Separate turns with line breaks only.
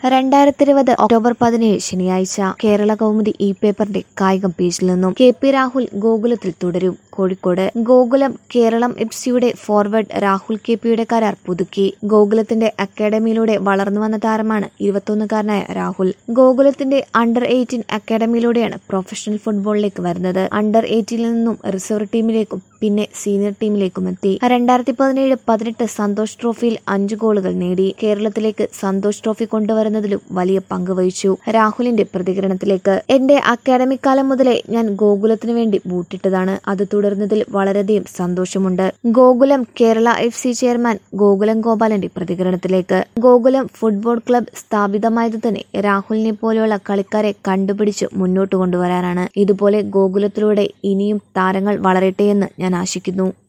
രണ്ടായിരത്തി ഇരുപത് ഒക്ടോബർ പതിനേഴ് ശനിയാഴ്ച കേരള കൗമുദി ഇ പേപ്പറിന്റെ കായികം പേജിൽ നിന്നും കെ പി രാഹുൽ ഗോകുലത്തിൽ തുടരും കോഴിക്കോട് ഗോകുലം കേരളം എഫ് സിയുടെ ഫോർവേഡ് രാഹുൽ കെ പിയുടെ കരാർ പുതുക്കി ഗോകുലത്തിന്റെ അക്കാഡമിയിലൂടെ വളർന്നു വന്ന താരമാണ് ഇരുപത്തൊന്നുകാരനായ രാഹുൽ ഗോകുലത്തിന്റെ അണ്ടർ എയ്റ്റീൻ അക്കാഡമിയിലൂടെയാണ് പ്രൊഫഷണൽ ഫുട്ബോളിലേക്ക് വരുന്നത് അണ്ടർ എയ്റ്റീനിൽ നിന്നും റിസർവ് ടീമിലേക്കും പിന്നെ സീനിയർ ടീമിലേക്കും എത്തി രണ്ടായിരത്തി പതിനേഴ് പതിനെട്ട് സന്തോഷ് ട്രോഫിയിൽ അഞ്ചു ഗോളുകൾ നേടി കേരളത്തിലേക്ക് സന്തോഷ് ട്രോഫി കൊണ്ടുവരുന്നതിലും വലിയ പങ്ക് വഹിച്ചു രാഹുലിന്റെ പ്രതികരണത്തിലേക്ക് എന്റെ അക്കാഡമിക് കാലം മുതലേ ഞാൻ ഗോകുലത്തിനു വേണ്ടി ബൂട്ടിട്ടതാണ് അത് തുടർന്നതിൽ വളരെയധികം സന്തോഷമുണ്ട് Gokulam Kerala F C chairman Gokulam ഗോപാലന്റെ പ്രതികരണത്തിലേക്ക് ഗോകുലം ഫുട്ബോൾ ക്ലബ് സ്ഥാപിതമായത് തന്നെ രാഹുലിനെ പോലെയുള്ള കളിക്കാരെ കണ്ടുപിടിച്ച് മുന്നോട്ട് കൊണ്ടുവരാനാണ് ഇതുപോലെ ഗോകുലത്തിലൂടെ ഇനിയും താരങ്ങൾ വളരട്ടെയെന്ന് ഞാൻ ആശിക്കുന്നു